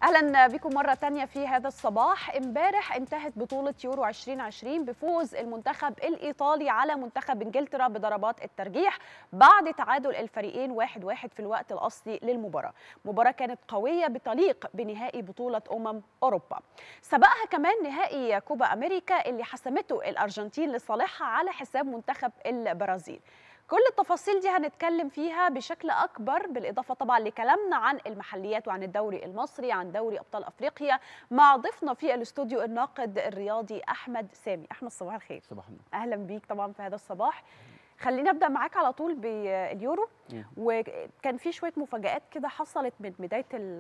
اهلا بكم مره تانية في هذا الصباح امبارح انتهت بطوله يورو 2020 بفوز المنتخب الايطالي على منتخب انجلترا بضربات الترجيح بعد تعادل الفريقين واحد واحد في الوقت الاصلي للمباراه مباراه كانت قويه بتليق بنهائي بطوله امم اوروبا سبقها كمان نهائي كوبا امريكا اللي حسمته الارجنتين لصالحها على حساب منتخب البرازيل كل التفاصيل دي هنتكلم فيها بشكل اكبر بالاضافه طبعا لكلامنا عن المحليات وعن الدوري المصري عن دوري ابطال افريقيا مع ضيفنا في الاستوديو الناقد الرياضي احمد سامي احمد صباح الخير صباح النور اهلا بيك طبعا في هذا الصباح خلينا ابدا معاك على طول باليورو مم. وكان في شويه مفاجات كده حصلت من بدايه ال-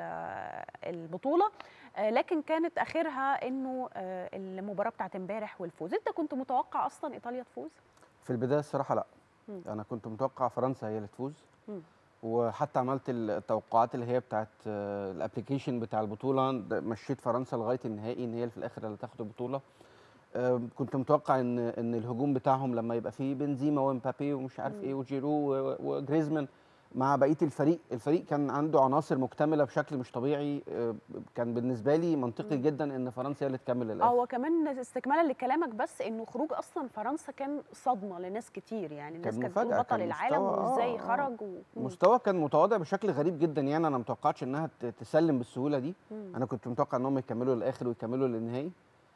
البطوله آه، لكن كانت اخرها انه آه، المباراه بتاعت امبارح والفوز انت كنت متوقع اصلا ايطاليا تفوز في البدايه الصراحه لا مم. انا كنت متوقع فرنسا هي اللي تفوز مم. وحتى عملت التوقعات اللي هي بتاعت آه، الابلكيشن بتاع البطوله ده مشيت فرنسا لغايه النهائي ان هي اللي في الاخر اللي تاخد البطوله آه، كنت متوقع ان ان الهجوم بتاعهم لما يبقى فيه بنزيما ومبابي ومش عارف مم. ايه وجيرو و- وجريزمان مع بقيه الفريق الفريق كان عنده عناصر مكتمله بشكل مش طبيعي آه، كان بالنسبه لي منطقي مم. جدا ان فرنسا هي اللي تكمل اه للاخر هو كمان استكمالا لكلامك بس انه خروج اصلا فرنسا كان صدمه لناس كتير يعني الناس كان كانت بتقول مفاجأة، بطل كان العالم مستوى- آه، وازاي آه. خرج و... مم. مستوى كان متواضع بشكل غريب جدا يعني انا متوقعتش انها ت- تسلم بالسهوله دي مم. انا كنت متوقع انهم يكملوا للاخر ويكملوا للنهائي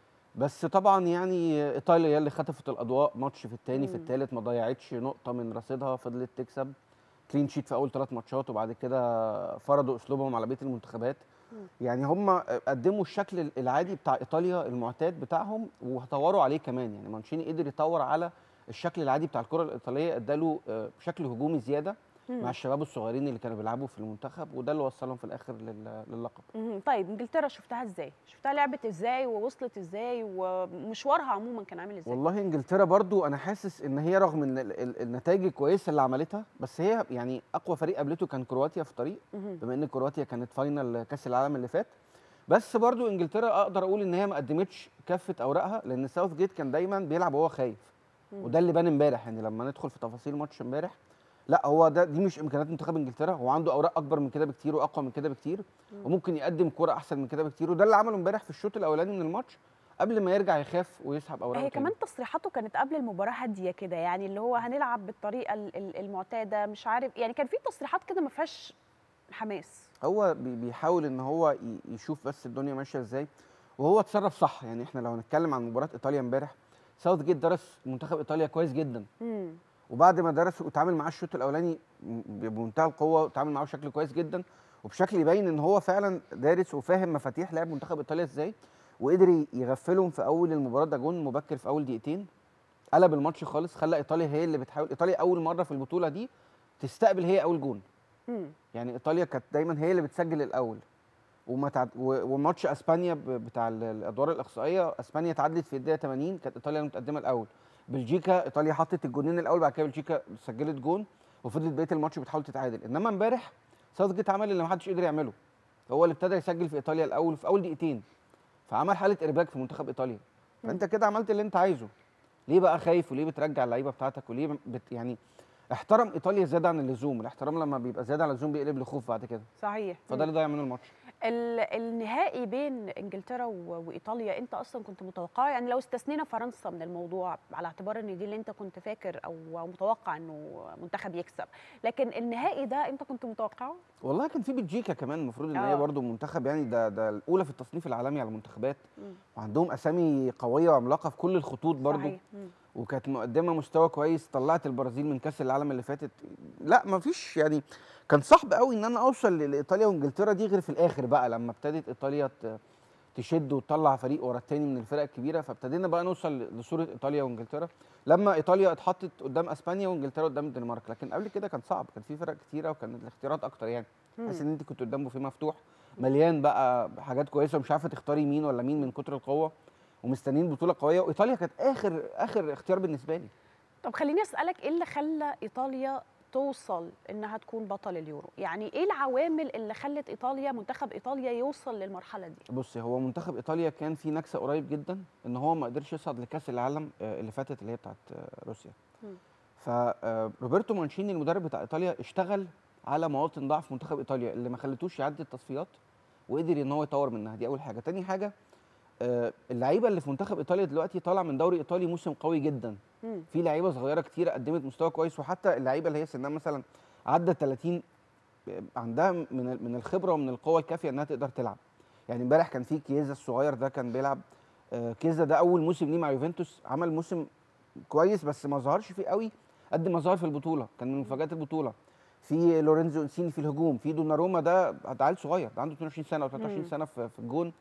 بس طبعا يعني ايطاليا هي اللي خطفت الاضواء ماتش في الثاني في مم. الثالث ما ضيعتش نقطه من رصيدها فضلت تكسب كلين شيت في اول ثلاث ماتشات وبعد كده فرضوا اسلوبهم على بقيه المنتخبات مم. يعني هم قدموا الشكل العادي بتاع ايطاليا المعتاد بتاعهم وطوروا عليه كمان يعني مانشيني قدر يطور على الشكل العادي بتاع الكره الايطاليه اداله آه، شكل هجومي زياده مم. مع الشباب الصغيرين اللي كانوا بيلعبوا في المنتخب وده اللي وصلهم في الاخر لل- للقب مم. طيب انجلترا شفتها ازاي شفتها لعبت ازاي ووصلت ازاي ومشوارها عموما كان عامل ازاي والله انجلترا برضو انا حاسس ان هي رغم ان ال- ال- النتائج الكويسه اللي عملتها بس هي يعني اقوى فريق قابلته كان كرواتيا في طريق مم. بما ان كرواتيا كانت فاينل كاس العالم اللي فات بس برضو انجلترا اقدر اقول ان هي ما قدمتش كافه اوراقها لان ساوث جيت كان دايما بيلعب وهو خايف مم. وده اللي بان امبارح يعني لما ندخل في تفاصيل ماتش امبارح لا هو ده دي مش امكانيات منتخب انجلترا هو عنده اوراق اكبر من كده بكتير واقوى من كده بكتير مم. وممكن يقدم كرة احسن من كده بكتير وده اللي عمله امبارح في الشوط الاولاني من الماتش قبل ما يرجع يخاف ويسحب اوراقه هي تاني. كمان تصريحاته كانت قبل المباراه هاديه كده يعني اللي هو هنلعب بالطريقه ال- ال- المعتاده مش عارف يعني كان في تصريحات كده ما فيهاش حماس هو بي- بيحاول ان هو ي- يشوف بس الدنيا ماشيه ازاي وهو اتصرف صح يعني احنا لو هنتكلم عن مباراه ايطاليا امبارح ساوث جيت درس منتخب ايطاليا كويس جدا مم. وبعد ما درس وتعامل معاه الشوط الاولاني م- بمنتهى القوه وتعامل معاه بشكل كويس جدا وبشكل يبين ان هو فعلا دارس وفاهم مفاتيح لعب منتخب ايطاليا ازاي وقدر ي- يغفلهم في اول المباراه ده جون مبكر في اول دقيقتين قلب الماتش خالص خلى ايطاليا هي اللي بتحاول ايطاليا اول مره في البطوله دي تستقبل هي اول جون مم. يعني ايطاليا كانت دايما هي اللي بتسجل الاول وما تعد... و- وماتش اسبانيا ب- بتاع ال- الادوار الاقصائيه اسبانيا تعادلت في الدقيقه 80 كانت ايطاليا المتقدمه الاول بلجيكا ايطاليا حطت الجونين الاول بعد كده بلجيكا سجلت جون وفضلت بقيه الماتش بتحاول تتعادل انما امبارح ساوث جيت عمل اللي ما حدش قدر يعمله هو اللي ابتدى يسجل في ايطاليا الاول في اول دقيقتين فعمل حاله ارباك في منتخب ايطاليا فانت كده عملت اللي انت عايزه ليه بقى خايف وليه بترجع اللعيبه بتاعتك وليه بت يعني احترم ايطاليا زياده عن اللزوم الاحترام لما بيبقى زياده عن اللزوم بيقلب لخوف بعد كده صحيح فده مم. اللي ضيع منه الماتش ال- النهائي بين انجلترا و- وايطاليا انت اصلا كنت متوقعه يعني لو استثنينا فرنسا من الموضوع على اعتبار ان دي اللي انت كنت فاكر او أو متوقع انه منتخب يكسب لكن النهائي ده انت كنت متوقعه والله كان في بلجيكا كمان المفروض ان آه. هي برضه منتخب يعني ده ده الاولى في التصنيف العالمي على المنتخبات مم. وعندهم اسامي قويه وعملاقه في كل الخطوط برضه صحيح. مم. وكانت مقدمه مستوى كويس طلعت البرازيل من كاس العالم اللي فاتت لا ما فيش يعني كان صعب قوي ان انا اوصل ل- لايطاليا وانجلترا دي غير في الاخر بقى لما ابتدت ايطاليا ت- تشد وتطلع فريق ورا التاني من الفرق الكبيره فابتدينا بقى نوصل ل- لصوره ايطاليا وانجلترا لما ايطاليا اتحطت قدام اسبانيا وانجلترا قدام الدنمارك لكن قبل كده كان صعب كان في فرق كتيره وكان الاختيارات اكتر يعني تحس ان انت كنت قدام بوفيه مفتوح مليان بقى حاجات كويسه ومش عارفه تختاري مين ولا مين من كتر القوه ومستنيين بطوله قويه وايطاليا كانت اخر اخر اختيار بالنسبه لي طب خليني اسالك ايه اللي خلى ايطاليا توصل انها تكون بطل اليورو يعني ايه العوامل اللي خلت ايطاليا منتخب ايطاليا يوصل للمرحله دي بصي هو منتخب ايطاليا كان في نكسه قريب جدا ان هو ما قدرش يصعد لكاس العالم آه، اللي فاتت اللي هي بتاعت آه، روسيا مم. فروبرتو مانشيني المدرب بتاع ايطاليا اشتغل على مواطن ضعف منتخب ايطاليا اللي ما خلتوش يعدي التصفيات وقدر ان هو يطور منها دي اول حاجه تاني حاجه آه، اللعيبه اللي في منتخب ايطاليا دلوقتي طالع من دوري ايطالي موسم قوي جدا مم. في لعيبه صغيره كتيره قدمت مستوى كويس وحتى اللعيبه اللي هي سنها مثلا عدى 30 عندها من من الخبره ومن القوه الكافيه انها تقدر تلعب يعني امبارح كان في كيزا الصغير ده كان بيلعب آه، كيزا ده اول موسم ليه مع يوفنتوس عمل موسم كويس بس ما ظهرش فيه قوي قد ما ظهر في البطوله كان من مفاجات البطوله في لورينزو انسيني في الهجوم في دوناروما ده ده عيل صغير ده عنده 22 سنه او 23 مم. سنه في في الجون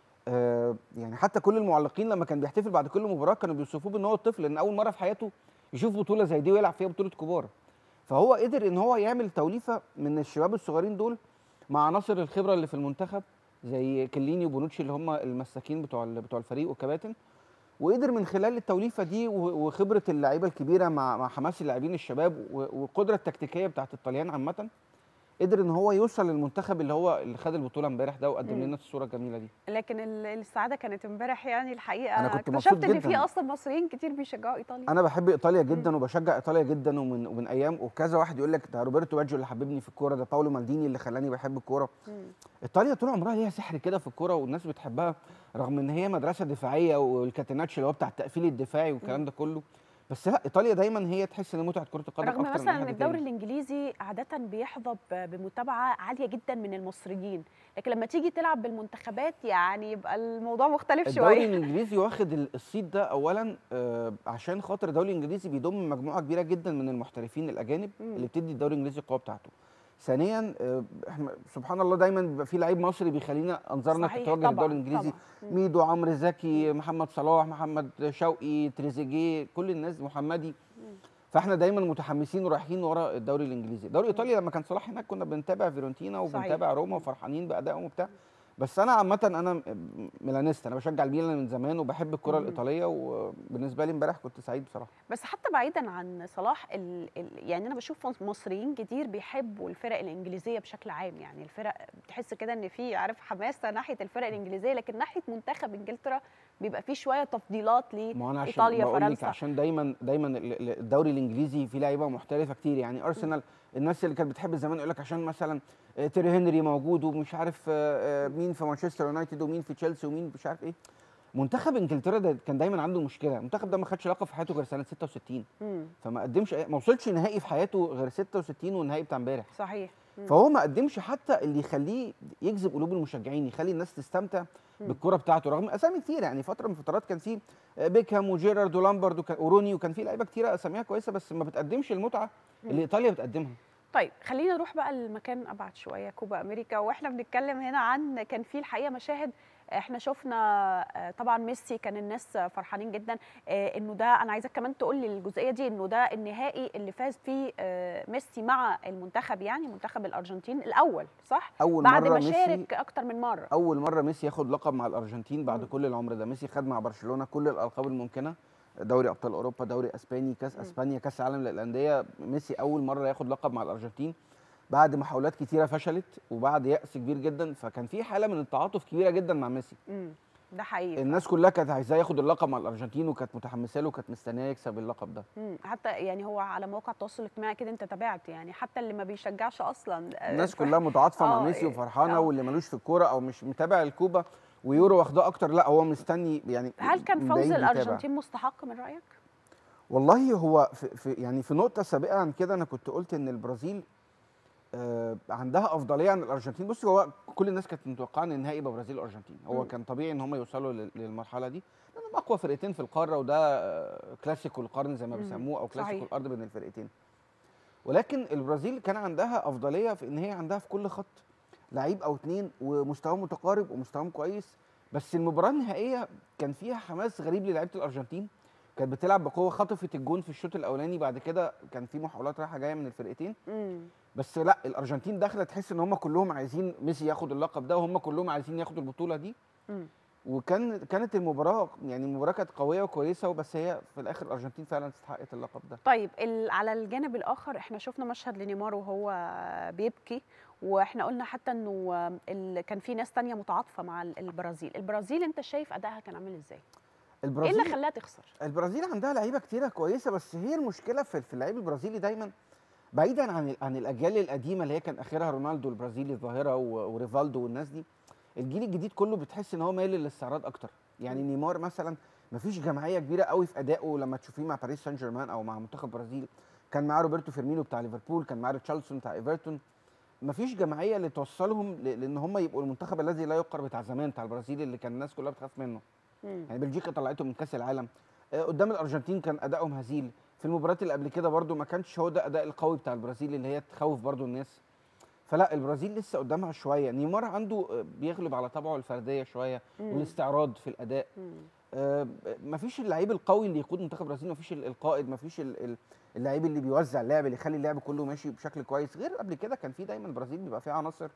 آه، يعني حتى كل المعلقين لما كان بيحتفل بعد كل مباراه كانوا بيوصفوه بان هو الطفل لان اول مره في حياته يشوف بطوله زي دي ويلعب فيها بطوله كبار فهو قدر ان هو يعمل توليفه من الشباب الصغيرين دول مع عناصر الخبره اللي في المنتخب زي كليني وبونوتشي اللي هم المساكين بتوع ال- بتوع الفريق والكباتن وقدر من خلال التوليفه دي و- وخبره اللعيبه الكبيره مع مع حماس اللاعبين الشباب و- والقدره التكتيكيه بتاعت الطليان عامه قدر ان هو يوصل للمنتخب اللي هو اللي خد البطوله امبارح ده وقدم مم. لنا الصوره الجميله دي لكن ال- السعاده كانت امبارح يعني الحقيقه أنا كنت اكتشفت مبسوط ان في جداً. اصلا مصريين كتير بيشجعوا ايطاليا انا بحب ايطاليا جدا وبشجع ايطاليا جدا ومن ومن ايام وكذا واحد يقول لك ده روبرتو باجيو اللي حببني في الكوره ده باولو مالديني اللي خلاني بحب الكوره مم. ايطاليا طول عمرها ليها سحر كده في الكوره والناس بتحبها رغم ان هي مدرسه دفاعيه والكاتيناتش اللي هو بتاع التقفيل الدفاعي والكلام ده كله بس لا ايطاليا دايما هي تحس ان متعه كره القدم رغم اكتر مثلا من ان أي حد الدوري تاني. الانجليزي عاده بيحظى ب- بمتابعه عاليه جدا من المصريين لكن لما تيجي تلعب بالمنتخبات يعني يبقى الموضوع مختلف الدوري شويه الانجليزي واخد ال- الصيت ده اولا آه، عشان خاطر الدوري الانجليزي بيضم مجموعه كبيره جدا من المحترفين الاجانب مم. اللي بتدي الدوري الانجليزي القوه بتاعته ثانيا آه، احنا سبحان الله دايما بيبقى في لعيب مصري بيخلينا انظارنا صحيح، تتوجه طبعاً، للدوري الانجليزي طبعاً. مم. ميدو عمرو زكي محمد صلاح محمد شوقي تريزيجيه كل الناس محمدي فاحنا دايما متحمسين ورايحين ورا الدوري الانجليزي دوري ايطاليا لما كان صلاح هناك كنا بنتابع فيرونتينا صحيح. وبنتابع روما وفرحانين بادائهم وبتاع بس انا عامه انا ميلانيست انا بشجع الميلان من زمان وبحب الكره مم. الايطاليه وبالنسبه لي امبارح كنت سعيد بصراحه بس حتى بعيدا عن صلاح ال... ال... يعني انا بشوف مصريين كتير بيحبوا الفرق الانجليزيه بشكل عام يعني الفرق بتحس كده ان في عارف حماسه ناحيه الفرق الانجليزيه لكن ناحيه منتخب انجلترا بيبقى في شويه تفضيلات ما انا عشان لايطاليا بقول لك فرنسا عشان دايما دايما ال- ال- الدوري الانجليزي فيه لعيبه محترفه كتير يعني ارسنال الناس اللي كانت بتحب زمان يقول لك عشان مثلا آه، تيري هنري موجود ومش عارف آه، آه، مين في مانشستر يونايتد ومين في تشيلسي ومين مش عارف ايه منتخب انجلترا ده كان دايما عنده مشكله المنتخب ده ما خدش لقب في حياته غير سنه 66 مم. فما قدمش أي- ما وصلش نهائي في حياته غير 66 والنهائي بتاع امبارح صحيح مم. فهو ما قدمش حتى اللي يخليه يجذب قلوب المشجعين يخلي الناس تستمتع مم. بالكره بتاعته رغم اسامي كتير يعني فتره من فترات كان في بيكهام وجيرارد ولامبرد وكان- وروني وكان في لعيبه كتيره اساميها كويسه بس ما بتقدمش المتعه اللي ايطاليا بتقدمها طيب خلينا نروح بقى لمكان ابعد شويه كوبا امريكا واحنا بنتكلم هنا عن كان في الحقيقه مشاهد احنا شفنا آه، طبعا ميسي كان الناس فرحانين جدا آه، انه ده انا عايزك كمان تقول لي الجزئيه دي انه ده النهائي اللي فاز فيه آه، ميسي مع المنتخب يعني منتخب الارجنتين الاول صح اول بعد مره ما ميسي شارك اكتر من مره اول مره ميسي ياخد لقب مع الارجنتين بعد مم. كل العمر ده ميسي خد مع برشلونه كل الالقاب الممكنه دوري ابطال اوروبا دوري اسباني كاس مم. اسبانيا كاس العالم للانديه ميسي اول مره ياخد لقب مع الارجنتين بعد محاولات كتيره فشلت وبعد يأس كبير جدا فكان في حاله من التعاطف كبيره جدا مع ميسي امم ده حقيقي الناس كلها كانت عايزاه ياخد اللقب مع الارجنتين وكانت متحمسه له وكانت مستنيه يكسب اللقب ده مم. حتى يعني هو على مواقع التواصل الاجتماعي كده انت تابعت يعني حتى اللي ما بيشجعش اصلا آه، الناس ف- كلها متعاطفه مع آه، ميسي إيه، وفرحانه آه. واللي ملوش في الكوره او مش متابع الكوبا ويورو واخداه اكتر لا هو مستني يعني هل كان من فوز بعيد بيتابع. الارجنتين مستحق من رايك؟ والله هو في, في يعني في نقطه سابقه عن كده انا كنت قلت ان البرازيل آه عندها افضليه عن الارجنتين بص هو كل الناس كانت متوقعه ان النهائي يبقى برازيل وارجنتين هو مم. كان طبيعي ان هم يوصلوا لل- للمرحله دي لانهم اقوى فرقتين في القاره وده آه، كلاسيكو القرن زي ما مم. بيسموه او كلاسيكو صحيح. الارض بين الفرقتين ولكن البرازيل كان عندها افضليه في ان هي عندها في كل خط لعيب او اتنين ومستواهم متقارب ومستواهم كويس بس المباراه النهائيه كان فيها حماس غريب للعيبه الارجنتين كانت بتلعب بقوه خطفت الجون في الشوط الاولاني بعد كده كان في محاولات رايحه جايه من الفرقتين امم بس لا الارجنتين داخله تحس ان هم كلهم عايزين ميسي ياخد اللقب ده وهم كلهم عايزين ياخدوا البطوله دي امم وكان كانت المباراه يعني المباراه كانت قويه وكويسه وبس هي في الاخر الارجنتين فعلا استحقت اللقب ده طيب ال- على الجانب الاخر احنا شفنا مشهد لنيمار وهو بيبكي واحنا قلنا حتى انه ال- كان في ناس تانية متعاطفه مع ال- البرازيل البرازيل انت شايف ادائها كان عامل ازاي ايه البرازيل اللي خلاها تخسر البرازيل عندها لعيبه كتيره كويسه بس هي المشكله في في اللعيب البرازيلي دايما بعيدا عن ال- عن الاجيال القديمه اللي هي كان اخرها رونالدو البرازيلي الظاهره و- وريفالدو والناس دي الجيل الجديد كله بتحس ان هو مايل للاستعراض اكتر يعني نيمار مثلا مفيش جماعيه كبيره قوي في ادائه لما تشوفيه مع باريس سان جيرمان او مع منتخب البرازيل كان معاه روبرتو فيرمينو بتاع ليفربول كان معاه ريتشارلسون بتاع ايفرتون مفيش جماعيه اللي توصلهم ل- لان هم يبقوا المنتخب الذي لا يقر بتاع زمان بتاع البرازيل اللي كان الناس كلها بتخاف منه مم. يعني بلجيكا طلعته من كاس العالم آه، قدام الارجنتين كان ادائهم هزيل في المباريات اللي قبل كده برده ما كانش هو ده الاداء القوي بتاع البرازيل اللي هي تخوف برده الناس فلا البرازيل لسه قدامها شويه نيمار عنده آه، بيغلب على طبعه الفرديه شويه مم. والاستعراض في الاداء مم. آه، مفيش اللعيب القوي اللي يقود منتخب البرازيل مفيش ال- القائد مفيش ال- ال- اللعيب اللي بيوزع اللعب اللي يخلي اللعب كله ماشي بشكل كويس غير قبل كده كان في دايما البرازيل بيبقى فيها عناصر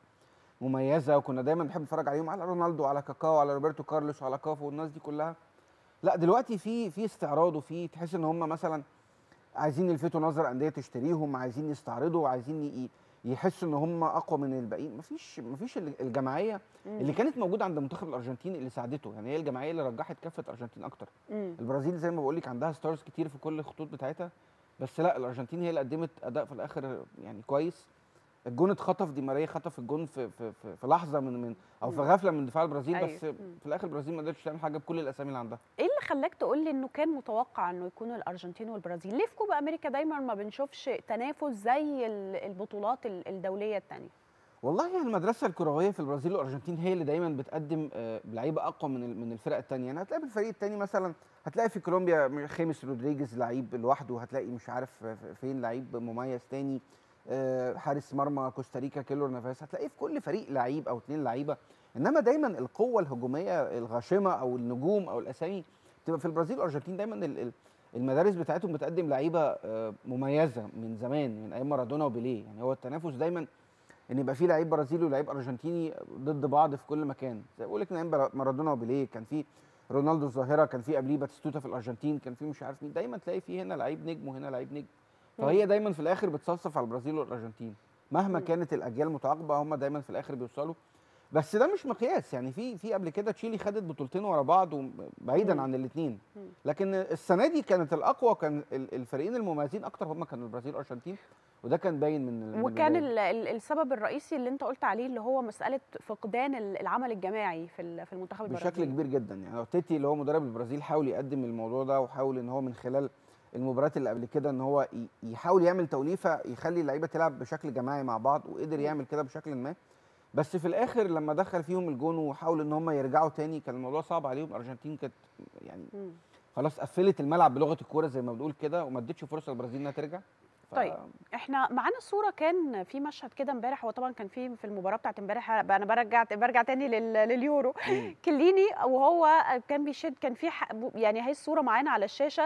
مميزه وكنا دايما بنحب نتفرج عليهم على رونالدو على كاكاو على روبرتو كارلوس وعلى كافو والناس دي كلها لا دلوقتي في في استعراض وفي تحس ان هم مثلا عايزين يلفتوا نظر انديه تشتريهم عايزين يستعرضوا عايزين ي- يحسوا ان هم اقوى من الباقيين مفيش مفيش ال- الجماعيه مم. اللي كانت موجوده عند منتخب الارجنتين اللي ساعدته يعني هي الجماعيه اللي رجحت كفه الارجنتين اكتر مم. البرازيل زي ما بقول لك عندها ستارز كتير في كل الخطوط بتاعتها بس لا الارجنتين هي اللي قدمت اداء في الاخر يعني كويس الجون اتخطف دي ماريا خطف الجون في في في, في لحظه من من او في مم. غفله من دفاع البرازيل أيوة. بس مم. في الاخر البرازيل ما قدرتش تعمل حاجه بكل الاسامي اللي عندها ايه اللي خلاك تقول لي انه كان متوقع انه يكونوا الارجنتين والبرازيل ليه في كوبا امريكا دايما ما بنشوفش تنافس زي ال- البطولات ال- الدوليه الثانيه والله يعني المدرسه الكرويه في البرازيل والارجنتين هي اللي دايما بتقدم آه، لعيبه اقوى من ال- من الفرق الثانيه يعني هتلاقي في الفريق الثاني مثلا هتلاقي في كولومبيا خيمس رودريجيز لعيب لوحده هتلاقي مش عارف ف- فين لعيب مميز تاني آه، حارس مرمى كوستاريكا كيلور نافاس هتلاقي في كل فريق لعيب او اتنين لعيبه انما دايما القوه الهجوميه الغاشمه او النجوم او الاسامي بتبقى في البرازيل والارجنتين دايما ال- ال- المدارس بتاعتهم بتقدم لعيبه آه، مميزه من زمان من ايام مارادونا وبيليه يعني هو التنافس دايما ان يبقى في لعيب برازيلي ولعيب ارجنتيني ضد بعض في كل مكان زي بقول لك من ايام برا- مارادونا وبيليه كان في رونالدو الظاهره كان في قبليه باتستوتا في الارجنتين كان في مش عارف مين دايما تلاقي في هنا لعيب نجم وهنا لعيب نجم فهي دايما في الاخر بتصفصف على البرازيل والارجنتين مهما مم. كانت الاجيال متعاقبه هم دايما في الاخر بيوصلوا بس ده مش مقياس يعني في في قبل كده تشيلي خدت بطولتين ورا بعض بعيدا مم. عن الاثنين مم. لكن السنه دي كانت الاقوى كان ال- الفريقين المميزين اكتر هم كانوا البرازيل والارجنتين وده كان باين من ال- من وكان البداية. ال- ال- السبب الرئيسي اللي انت قلت عليه اللي هو مساله فقدان ال- العمل الجماعي في ال- في المنتخب البرازيلي بشكل كبير جدا يعني لو تيتي اللي هو مدرب البرازيل حاول يقدم الموضوع ده وحاول ان هو من خلال المباريات اللي قبل كده ان هو ي- يحاول يعمل توليفه يخلي اللعيبه تلعب بشكل جماعي مع بعض وقدر مم. يعمل كده بشكل ما بس في الاخر لما دخل فيهم الجون وحاول ان هم يرجعوا تاني كان الموضوع صعب عليهم الارجنتين كانت يعني مم. خلاص قفلت الملعب بلغه الكوره زي ما بنقول كده وما ادتش فرصه للبرازيل انها ترجع ف- طيب. احنا معانا صوره كان في مشهد كده امبارح هو طبعا كان في في المباراه بتاعت امبارح انا برجع برجع تاني لل- لليورو مم. كليني وهو كان بيشد كان في ح- يعني هي الصوره معانا على الشاشه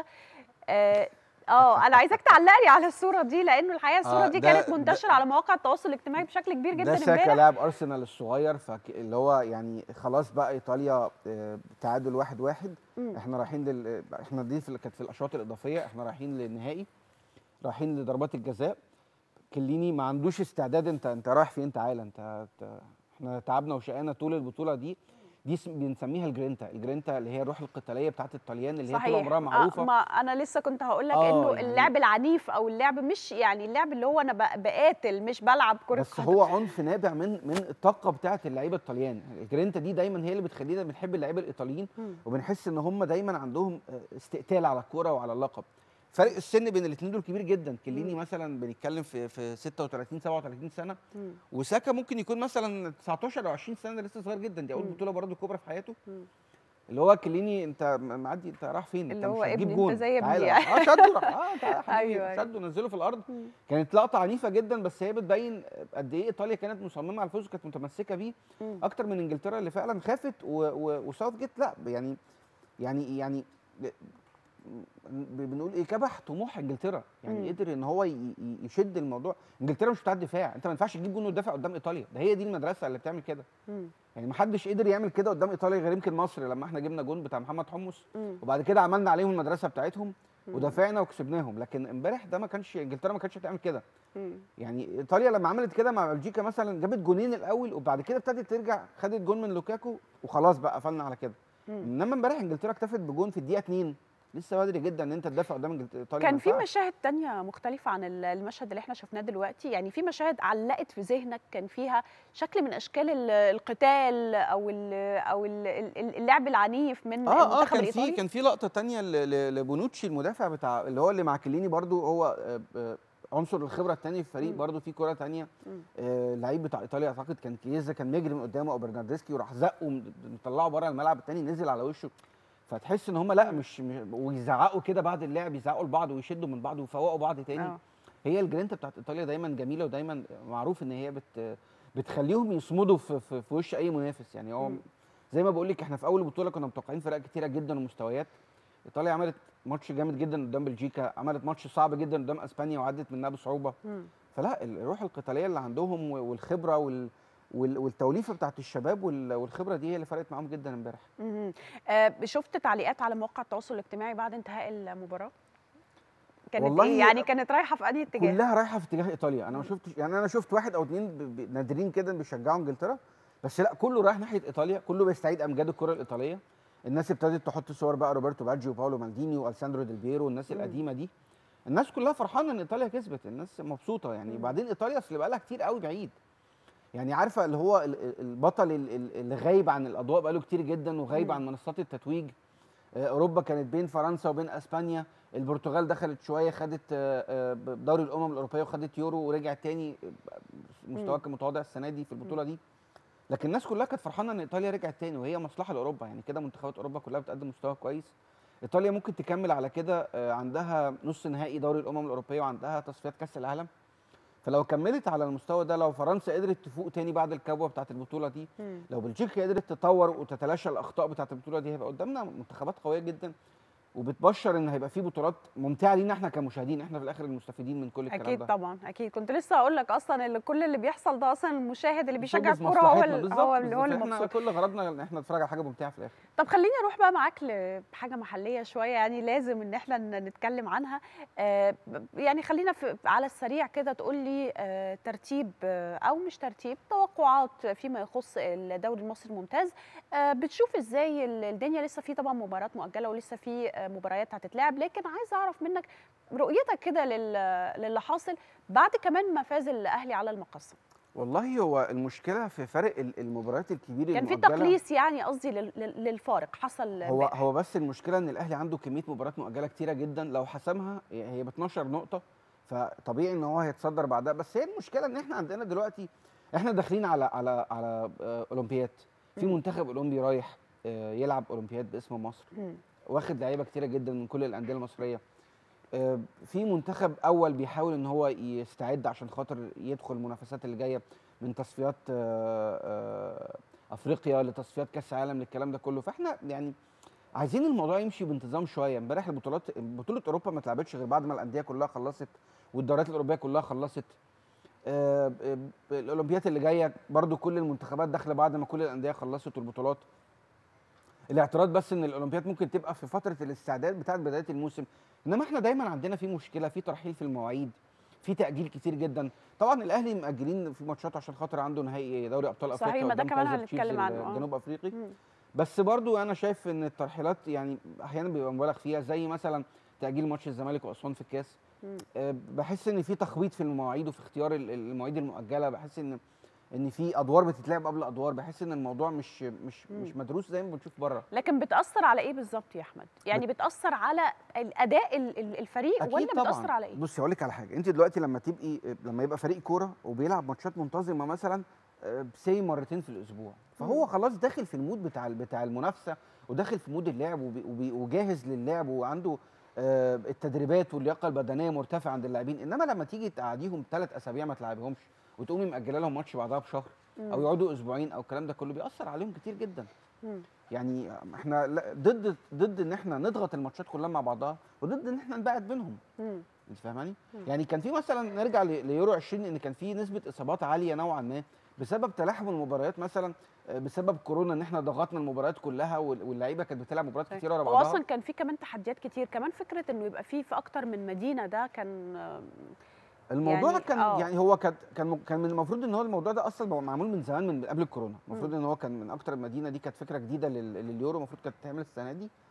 اه آه، انا عايزاك تعلقلي على الصوره دي لانه الحقيقه الصوره آه، دي ده- كانت ده- منتشره على مواقع التواصل الاجتماعي بشكل كبير ده جدا ساكا امبارح لاعب ارسنال الصغير فاللي هو يعني خلاص بقى ايطاليا آه، تعادل واحد واحد مم. احنا رايحين لل... احنا دي في... كانت في الاشواط الاضافيه احنا رايحين للنهائي رايحين لضربات الجزاء كليني ما عندوش استعداد انت انت رايح فين تعالى انت, انت احنا تعبنا وشقانا طول البطوله دي دي اسم- بنسميها الجرينتا الجرينتا اللي هي الروح القتاليه بتاعت الطليان اللي هي طول عمرها معروفه آه ما انا لسه كنت هقول لك آه، انه يعني- اللعب العنيف او اللعب مش يعني اللعب اللي هو انا ب- بقاتل مش بلعب كره بس قدم. هو عنف نابع من من الطاقه بتاعه اللعيبه الطليان الجرينتا دي دايما هي اللي بتخلينا بنحب اللعيبه الايطاليين مم. وبنحس ان هم دايما عندهم آه، استقتال على الكوره وعلى اللقب فرق السن بين الاثنين دول كبير جدا كليني مم. مثلا بنتكلم في في 36 37 سنه مم. وساكا ممكن يكون مثلا 19 او 20 سنه لسه صغير جدا دي اول مم. بطوله برضه كبرى في حياته مم. اللي هو كليني انت م- معدي انت رايح فين اللي انت هو مش هتجيب ابني، انت جون زي ابني تعالى. يعني. اه شده راح- اه تعالى يا حبيبي أيوة، أيوة. شده نزله في الارض مم. كانت لقطه عنيفه جدا بس هي بتبين قد ايه ايطاليا كانت مصممه على الفوز وكانت متمسكه بيه مم. اكتر من انجلترا اللي فعلا خافت و- و- وساوث جيت لا يعني يعني يعني ب- بنقول ايه كبح طموح انجلترا يعني مم. قدر ان هو ي- ي- يشد الموضوع انجلترا مش بتاع الدفاع انت ما ينفعش تجيب جون وتدافع قدام ايطاليا ده هي دي المدرسه اللي بتعمل كده مم. يعني ما حدش قدر يعمل كده قدام ايطاليا غير يمكن مصر لما احنا جبنا جون بتاع محمد حمص مم. وبعد كده عملنا عليهم المدرسه بتاعتهم مم. ودافعنا وكسبناهم لكن امبارح ده ما كانش انجلترا ما كانتش بتعمل كده مم. يعني ايطاليا لما عملت كده مع بلجيكا مثلا جابت جونين الاول وبعد كده ابتدت ترجع خدت جون من لوكاكو وخلاص بقى قفلنا على كده مم. انما امبارح انجلترا اكتفت بجون في الدقيقه 2 لسه بدري جدا ان انت تدافع قدام إنجلت- ايطاليا كان ما في ينفعش. مشاهد تانية مختلفة عن ال- المشهد اللي احنا شفناه دلوقتي يعني في مشاهد علقت في ذهنك كان فيها شكل من اشكال ال- القتال او ال او ال- ال- اللعب العنيف من اه اه المنتخب كان في الايطالي كان في لقطه تانية ل- ل- لبونوتشي المدافع بتاع اللي هو اللي مع كليني برضو هو آه، آه، عنصر الخبره التاني في الفريق مم. برضو في كره تانية مم. آه، لعيب بتاع ايطاليا اعتقد كان كييزا كان بيجري من قدامه او برناردسكي وراح زقه م- مطلعه بره الملعب التاني نزل على وشه فتحس ان هم لا مش مش- ويزعقوا كده بعد اللعب يزعقوا لبعض ويشدوا من بعض ويفوقوا بعض تاني آه. هي الجرينتا بتاعت ايطاليا دايما جميله ودايما معروف ان هي بت بتخليهم يصمدوا في, في, في وش اي منافس يعني هو مم. زي ما بقول لك احنا في اول بطوله كنا متوقعين فرق كتيره جدا ومستويات ايطاليا عملت ماتش جامد جدا قدام بلجيكا عملت ماتش صعب جدا قدام اسبانيا وعدت منها بصعوبه مم. فلا الروح القتاليه اللي عندهم و- والخبره وال وال- والتوليفه بتاعت الشباب وال- والخبره دي هي اللي فرقت معاهم جدا امبارح مهم. آه، شفت تعليقات على مواقع التواصل الاجتماعي بعد انتهاء المباراة؟ كانت والله ايه يعني كانت رايحة في انهي اتجاه؟ كلها رايحه في اتجاه ايطاليا انا ما شفتش يعني انا شفت واحد او اتنين ب- ب- نادرين كده بيشجعوا انجلترا بس لا كله رايح ناحيه ايطاليا كله بيستعيد امجاد الكره الايطاليه الناس ابتدت تحط صور بقى روبرتو باجيو وباولو مالديني والساندرو ديل بيرو والناس مم. القديمه دي الناس كلها فرحانه ان ايطاليا كسبت الناس مبسوطه يعني مم. وبعدين ايطاليا اصل بقى لها كتير قوي بعيد يعني عارفه اللي هو ال- ال- البطل ال- ال- اللي غايب عن الاضواء بقاله كتير جدا وغايب مم. عن منصات التتويج آه، اوروبا كانت بين فرنسا وبين اسبانيا البرتغال دخلت شويه خدت آه، آه، دوري الامم الاوروبيه وخدت يورو ورجعت تاني آه، مستواها مم. كان متواضع السنه دي في البطوله دي لكن الناس كلها كانت فرحانه ان ايطاليا رجعت تاني وهي مصلحه لاوروبا يعني كده منتخبات اوروبا كلها بتقدم مستوى كويس ايطاليا ممكن تكمل على كده آه، عندها نص نهائي دوري الامم الاوروبيه وعندها تصفيات كاس العالم فلو كملت على المستوى ده لو فرنسا قدرت تفوق تاني بعد الكبوه بتاعت البطوله دي مم. لو بلجيكا قدرت تطور وتتلاشى الاخطاء بتاعت البطوله دي هيبقى قدامنا منتخبات قويه جدا وبتبشر ان هيبقى في بطولات ممتعه لينا احنا كمشاهدين احنا في الاخر المستفيدين من كل الكلام اكيد ده طبعا اكيد كنت لسه اقول لك اصلا اللي كل اللي بيحصل ده اصلا المشاهد اللي بيشجع بتصب في الكوره هو مصلحتنا. ال- بالظبط، هو اللي هو بالظبط. اللي احنا مبسوط كل غرضنا ان احنا نتفرج على حاجه ممتعه في الاخر طب خليني اروح بقى معاك لحاجه محليه شويه يعني لازم ان احنا ن- نتكلم عنها آه، ب- يعني خلينا في على السريع كده تقول لي آه، ترتيب آه، او مش ترتيب توقعات فيما يخص الدوري المصري الممتاز آه، بتشوف ازاي ال- الدنيا لسه في طبعا مباريات مؤجله ولسه في آه، مباريات هتتلعب لكن عايزه اعرف منك رؤيتك كده لل- للي حاصل بعد كمان ما فاز الاهلي على المقصه والله هو المشكله في فرق ال- المباريات الكبيره كان في المؤجلة. تقليص يعني قصدي لل- لل- للفارق حصل هو امبارح. هو بس المشكله ان الاهلي عنده كميه مباريات مؤجله كتيره جدا لو حسمها هي ب 12 نقطه فطبيعي ان هو هيتصدر بعدها بس هي المشكله ان احنا عندنا دلوقتي احنا داخلين على على على آه، اولمبياد في مم. منتخب اولمبي رايح آه، يلعب اولمبياد باسم مصر مم. واخد لعيبه كتيره جدا من كل الانديه المصريه آه، في منتخب اول بيحاول ان هو يستعد عشان خاطر يدخل المنافسات اللي جايه من تصفيات آه، آه، افريقيا لتصفيات كاس العالم للكلام ده كله فاحنا يعني عايزين الموضوع يمشي بانتظام شويه امبارح البطولات بطوله اوروبا ما اتلعبتش غير بعد ما الانديه كلها خلصت والدوريات الاوروبيه كلها خلصت آه، آه، الاولمبيات اللي جايه برضو كل المنتخبات داخله بعد ما كل الانديه خلصت والبطولات الاعتراض بس ان الاولمبياد ممكن تبقى في فتره الاستعداد بتاعت بدايه الموسم انما احنا دايما عندنا في مشكله في ترحيل في المواعيد في تاجيل كتير جدا طبعا الاهلي مأجلين في ماتشات عشان خاطر عنده نهائي دوري ابطال صحيح، افريقيا ما ده قدام كمان كايزر تشيفز هنتكلم عنه، آه. الجنوب افريقي مم. بس برضو انا شايف ان الترحيلات يعني احيانا بيبقى مبالغ فيها زي مثلا تاجيل ماتش الزمالك واسوان في الكاس مم. آه، بحس ان في تخبيط في المواعيد وفي اختيار ال- المواعيد المؤجله بحس ان ان في ادوار بتتلعب قبل ادوار بحس ان الموضوع مش مش مم. مش مدروس زي ما بنشوف بره لكن بتاثر على ايه بالظبط يا احمد يعني بتاثر على الاداء ال- ال- الفريق اكيد ولا طبعا بتاثر على ايه بصي هقول لك على حاجه انت دلوقتي لما تبقي لما يبقى فريق كوره وبيلعب ماتشات منتظمه مثلا سي مرتين في الاسبوع فهو مم. خلاص داخل في المود بتاع بتاع المنافسه وداخل في مود اللعب وبي- وبي- وجاهز للعب وعنده آه، التدريبات واللياقه البدنيه مرتفعه عند اللاعبين انما لما تيجي تقعديهم ثلاث اسابيع ما تلعبيهمش وتقومي مأجله لهم ماتش بعدها بشهر او مم. يقعدوا اسبوعين او الكلام ده كله بيأثر عليهم كتير جدا مم. يعني احنا لا- ضد ضد ان احنا نضغط الماتشات كلها مع بعضها وضد ان احنا نبعد بينهم مم. انت فاهماني؟ مم. يعني كان في مثلا نرجع ل- ليورو 20 ان كان في نسبه اصابات عاليه نوعا ما بسبب تلاحم المباريات مثلا آه، بسبب كورونا ان احنا ضغطنا المباريات كلها وال- واللعيبه كانت بتلعب مباريات كتير ورا هو بعضها اصلا كان في كمان تحديات كتير كمان فكره انه يبقى في في اكتر من مدينه ده كان آم، الموضوع يعني- كان آه. يعني هو كان كان كان من المفروض ان هو الموضوع ده اصلا معمول من زمان من قبل الكورونا المفروض ان هو كان من اكتر المدينه دي كانت فكره جديده لل- لليورو المفروض كانت تتعمل السنه دي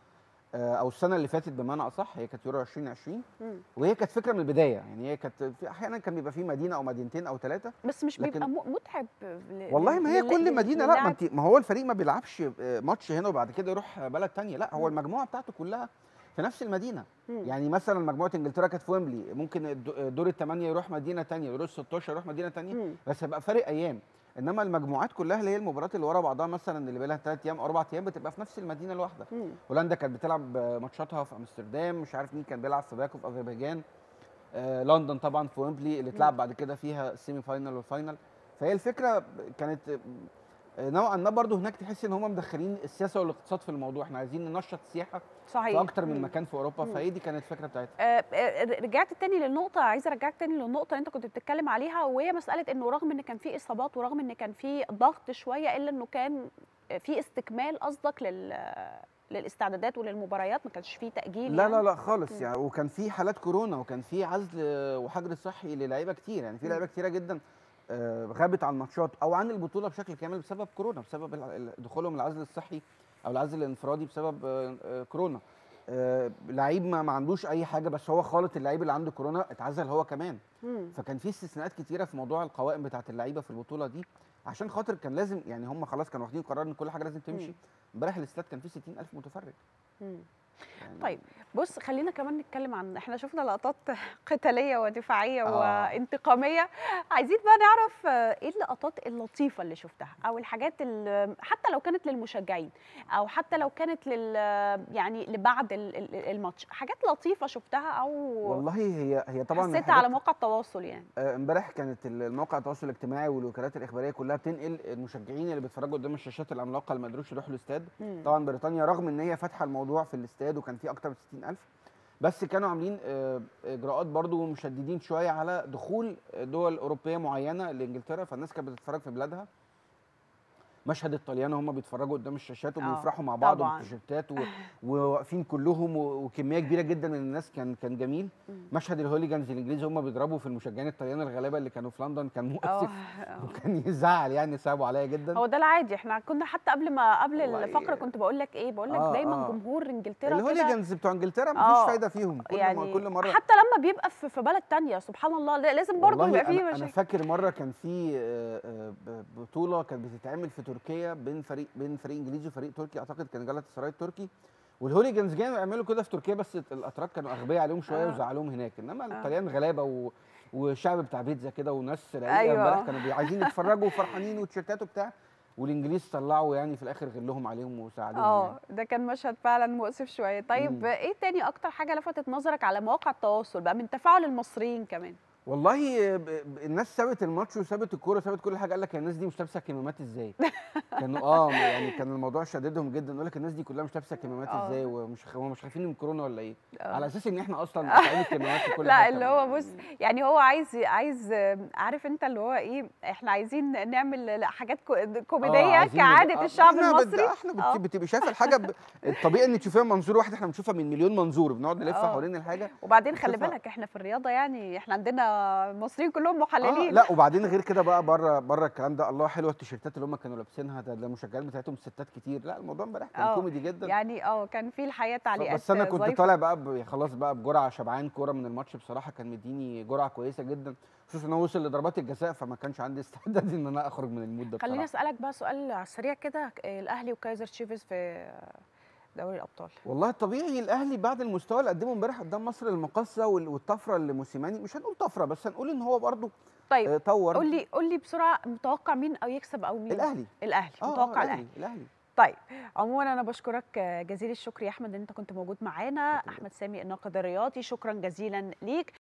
آه، او السنه اللي فاتت بمعنى اصح هي كانت يورو 2020 مم. وهي كانت فكره من البدايه يعني هي كانت في احيانا كان بيبقى في مدينه او مدينتين او ثلاثه بس مش لكن- بيبقى م- متعب ل- والله ما هي لل- كل لل- مدينه لا ما للاعب؟ انت ما هو الفريق ما بيلعبش آه، ماتش هنا وبعد كده يروح بلد تانية لا هو مم. المجموعه بتاعته كلها في نفس المدينه مم. يعني مثلا مجموعه انجلترا كانت في ويمبلي ممكن الد- دور الثمانيه يروح مدينه تانية دور ال 16 يروح مدينه تانية مم. بس هيبقى فارق ايام انما المجموعات كلها اللي هي المباريات اللي ورا بعضها مثلا اللي بقى لها ثلاث ايام او اربع ايام بتبقى في نفس المدينه الواحده مم. هولندا كانت بتلعب ماتشاتها في امستردام مش عارف مين كان بيلعب في باكو في اذربيجان آه لندن طبعا في ويمبلي اللي اتلعب بعد كده فيها السيمي فاينال والفاينال فهي الفكره كانت آه، نوعا ما برضو هناك تحس ان هم مدخلين السياسه والاقتصاد في الموضوع احنا عايزين ننشط السياحه في صحيح اكتر من مم. مكان في اوروبا مم. فهي دي كانت الفكره بتاعتها آه، آه، رجعت تاني للنقطة عايزة ارجعك تاني للنقطة اللي انت كنت بتتكلم عليها وهي مسألة انه رغم ان كان في اصابات ورغم ان كان في ضغط شوية الا انه كان في استكمال قصدك لل للاستعدادات وللمباريات ما كانش في تأجيل لا يعني؟ لا لا خالص مم. يعني وكان في حالات كورونا وكان في عزل وحجر صحي للعيبه كتير يعني في مم. لعيبه كتيره جدا آه، غابت عن الماتشات او عن البطوله بشكل كامل بسبب كورونا بسبب الع- ال- دخولهم العزل الصحي او العزل الانفرادي بسبب آه، آه، كورونا آه، لعيب ما ما عندوش اي حاجه بس هو خالط اللعيب اللي عنده كورونا اتعزل هو كمان مم. فكان في استثناءات كتيره في موضوع القوائم بتاعه اللعيبه في البطوله دي عشان خاطر كان لازم يعني هم خلاص كانوا واخدين قرار ان كل حاجه لازم تمشي مم. امبارح الاستاد كان فيه 60000 متفرج مم. يعني طيب بص خلينا كمان نتكلم عن احنا شفنا لقطات قتاليه ودفاعيه آه. وانتقاميه عايزين بقى نعرف آه، ايه اللقطات اللطيفه اللي شفتها او الحاجات اللي حتى لو كانت للمشجعين او حتى لو كانت لل يعني لبعد ال- ال- الماتش حاجات لطيفه شفتها او والله هي هي طبعا حسيتها الحاجات- على مواقع التواصل يعني آه، امبارح كانت ال- المواقع التواصل الاجتماعي والوكالات الاخباريه كلها بتنقل المشجعين اللي بيتفرجوا قدام الشاشات العملاقه اللي ما قدروش يروحوا الاستاد مم. طبعا بريطانيا رغم ان هي فاتحه الموضوع في الاستاد وكان في اكتر من 60000 بس كانوا عاملين آه، اجراءات برضو مشددين شويه على دخول دول اوروبيه معينه لانجلترا فالناس كانت بتتفرج في بلادها مشهد الطليان هم بيتفرجوا قدام الشاشات آه، وبيفرحوا مع بعض طبعاً. وبالتيشيرتات و- وواقفين كلهم و- وكميه كبيره جدا من الناس كان كان جميل مم. مشهد الهوليجانز الانجليز هم بيضربوا في المشجعين الطليان الغلابه اللي كانوا في لندن كان اه مؤسف آه. وكان يزعل يعني صعبوا عليا جدا هو ده العادي احنا كنا حتى قبل ما قبل والله الفقره كنت بقول لك ايه بقول لك آه، دايما آه. جمهور انجلترا كده الهوليجانز بتوع انجلترا مفيش آه، فايده فيهم كل يعني يعني كل مره حتى لما بيبقى في في بلد تانية سبحان الله لا- لازم برضه والله يبقى فيه أنا, انا مشاكل فاكر مره كان في آه، آه، ب- بطوله كانت بتتعمل في تركيا بين فريق بين فريق انجليزي وفريق تركي اعتقد كان جالاتا سراي التركي والهوليجانز جاوا يعملوا كده في تركيا بس الاتراك كانوا اغبياء عليهم شويه آه. وزعلوهم هناك انما آه. الطليان غلابه و وشعب بتاع بيتزا كده وناس رقيقه أيوة. امبارح كانوا بي- عايزين يتفرجوا وفرحانين وتيشيرتات وبتاع والانجليز طلعوا يعني في الاخر غلهم عليهم وساعدوهم يعني. اه ده كان مشهد فعلا مؤسف شويه طيب مم. ايه تاني اكتر حاجه لفتت نظرك على مواقع التواصل بقى من تفاعل المصريين كمان والله ب- ب- الناس سابت الماتش وسابت الكوره وسابت كل حاجه قال لك الناس دي مش لابسه كمامات ازاي كانوا اه يعني كان الموضوع شددهم جدا يقول لك الناس دي كلها مش لابسه كمامات آه. ازاي ومش خ- هم مش خايفين من كورونا ولا ايه آه. على اساس ان احنا اصلا قاطعين الكمامات في كل لا حتة. اللي هو بص يعني هو عايز عايز عارف انت اللي هو ايه احنا عايزين نعمل حاجات كو- آه، كوميديه عايزين كعاده نبقى- الشعب احنا بد- المصري احنا بت- آه. بتبقي شايفه الحاجه ب... الطبيعي ان تشوفيها من منظور واحد احنا بنشوفها من مليون منظور بنقعد نلف آه. حوالين الحاجه وبعدين خلي بتشوفها- بالك احنا في الرياضه يعني احنا عندنا المصريين كلهم محللين آه لا وبعدين غير كده بقى بره بره الكلام ده الله حلوه التيشيرتات اللي هم كانوا لابسينها ده ده المشجعين بتاعتهم ستات كتير لا الموضوع امبارح كان آه، كوميدي جدا يعني اه كان في الحقيقه تعليقات بس انا كنت ظريفة. طالع بقى ب- خلاص بقى بجرعه شبعان كوره من الماتش بصراحه كان مديني جرعه كويسه جدا خصوصا ان هو وصل لضربات الجزاء فما كانش عندي استعداد ان انا اخرج من المود ده خليني بصراحه اسالك بقى سؤال على السريع كده الاهلي وكايزر تشيفز في دوري الابطال والله الطبيعي الاهلي بعد المستوى اللي قدمه امبارح قدام مصر المقاصه وال- والطفره اللي موسيماني مش هنقول طفره بس هنقول ان هو برضه طيب آه، طور قول لي قول لي بسرعه متوقع مين او يكسب او مين الاهلي الاهلي اه متوقع آه، الاهلي الاهلي طيب عموما انا بشكرك جزيل الشكر يا احمد ان انت كنت موجود معانا شكراً. احمد سامي الناقد الرياضي شكرا جزيلا ليك